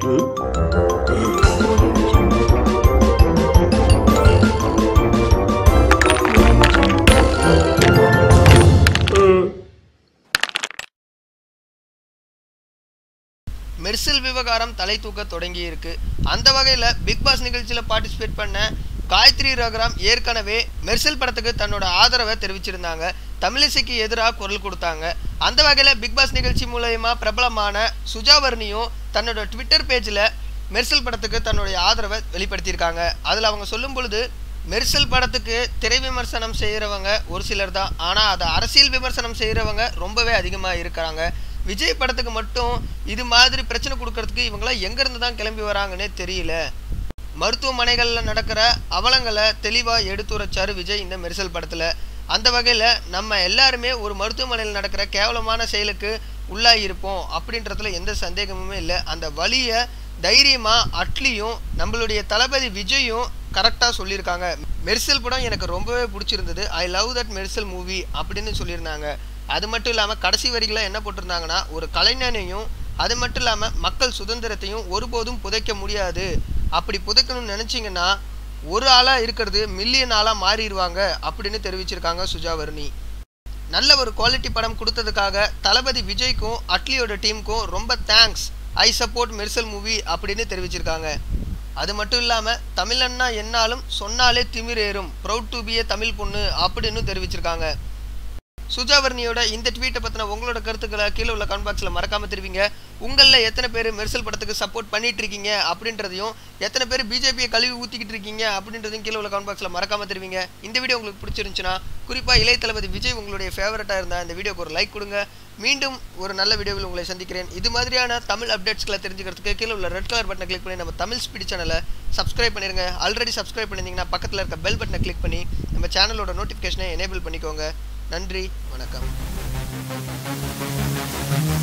மெர்சல் விவகாரம் தலை தூக்க தொடங்கி இருக்கு அந்த வகையில் பிக் பாஸ் நிகழ்ச்சியில் பார்ட்டிசிபேட் பண்ண காயத்ரி ரகுராம் ஏற்கனவே மெர்சல் படத்துக்கு தன்னோட ஆதரவை தெரிவிச்சிருந்தாங்க தமிழிசைக்கு எதிராக குரல் கொடுத்தாங்க அந்த வகையில் பிக் பாஸ் நிகழ்ச்சி மூலயமா பிரபலமான சுஜாவர்ணியும் தன்னோட ட்விட்டர் பேஜில் மெர்சல் படத்துக்கு தன்னுடைய ஆதரவை வெளிப்படுத்தியிருக்காங்க அதில் அவங்க சொல்லும் பொழுது மெர்சல் படத்துக்கு திரை விமர்சனம் செய்கிறவங்க ஒரு சிலர் தான் ஆனால் அதை அரசியல் விமர்சனம் செய்கிறவங்க ரொம்பவே அதிகமாக இருக்கிறாங்க விஜய் படத்துக்கு மட்டும் இது மாதிரி பிரச்சனை கொடுக்கறதுக்கு இவங்களாம் எங்கேருந்து தான் கிளம்பி வராங்கன்னே தெரியல மருத்துவமனைகளில் நடக்கிற அவலங்களை தெளிவாக எடுத்துரைச்சார் விஜய் இந்த மெர்சல் படத்தில் அந்த வகையில் நம்ம எல்லாருமே ஒரு மருத்துவமனையில் நடக்கிற கேவலமான செயலுக்கு உள்ளாகியிருப்போம் அப்படின்றதுல எந்த சந்தேகமுமே இல்லை அந்த வழியை தைரியமாக அட்லியும் நம்மளுடைய தளபதி விஜயும் கரெக்டாக சொல்லியிருக்காங்க மெர்சல் படம் எனக்கு ரொம்பவே பிடிச்சிருந்தது I love that Mersal movie அப்படின்னு சொல்லியிருந்தாங்க அது மட்டும் இல்லாமல் கடைசி வரிகளில் என்ன போட்டிருந்தாங்கன்னா ஒரு கலைஞனையும் அது மட்டும் இல்லாமல் மக்கள் சுதந்திரத்தையும் ஒருபோதும் புதைக்க முடியாது அப்படி புதைக்கணும்னு நினச்சிங்கன்னா ஒரு ஆளாக இருக்கிறது மில்லியன் ஆளாக மாறிடுவாங்க அப்படின்னு தெரிவிச்சிருக்காங்க சுஜாவர்ணி நல்ல ஒரு குவாலிட்டி படம் கொடுத்ததுக்காக தளபதி விஜய்க்கும் அட்லியோட டீமுக்கும் ரொம்ப thanks I support Mersal movie அப்படின்னு தெரிவிச்சிருக்காங்க அது மட்டும் இல்லாமல் தமிழன்னா என்னாலும் சொன்னாலே திமிரேறும் proud to be a Tamil ponnu அப்படின்னு தெரிவிச்சிருக்காங்க சுஜாவர்ணியோட இந்த ட்வீட்டை பற்றின உங்களோட கருத்துக்களை கீழே உள்ள கமெண்ட் பாக்ஸில் மறக்காமல் தெரிவிங்க உங்களில் எத்தனை பேர் மெர்சல் படத்துக்கு சப்போர்ட் பண்ணிட்டு இருக்கீங்க அப்படின்றதையும் எத்தனை பேர் பிஜேபியை கழுவி ஊற்றிக்கிட்டு இருக்கீங்க அப்படின்றதையும் கீழே உள்ள கமெண்ட் பாக்ஸில் மறக்காமல் தெரிவிங்க இந்த வீடியோ உங்களுக்கு பிடிச்சிருந்துச்சுன்னா குறிப்பாக இளைய தளபதி விஜய் உங்களுடைய ஃபேவரட்டாக இருந்தால் இந்த வீடியோக்கு ஒரு லைக் கொடுங்க மீண்டும் ஒரு நல்ல வீடியோவில் உங்களை சந்திக்கிறேன் இது மாதிரியான தமிழ் அப்டேட்ஸ்களை தெரிஞ்சுக்கிறதுக்கு கீழே உள்ள ரெட் கலர் பட்டனை கிளிக் பண்ணி நம்ம தமிழ் ஸ்பீட் சேனலை சப்ஸ்கிரைப் பண்ணிருங்க ஆல்ரெடி சப்ஸ்கிரைப் பண்ணியிருந்தீங்கன்னா பக்கத்தில் இருக்க பெல் பட்டனை கிளிக் பண்ணி நம்ம சேனலோட நோட்டிஃபிகேஷனை எனேபிள் பண்ணிக்கோங்க நன்றி வணக்கம்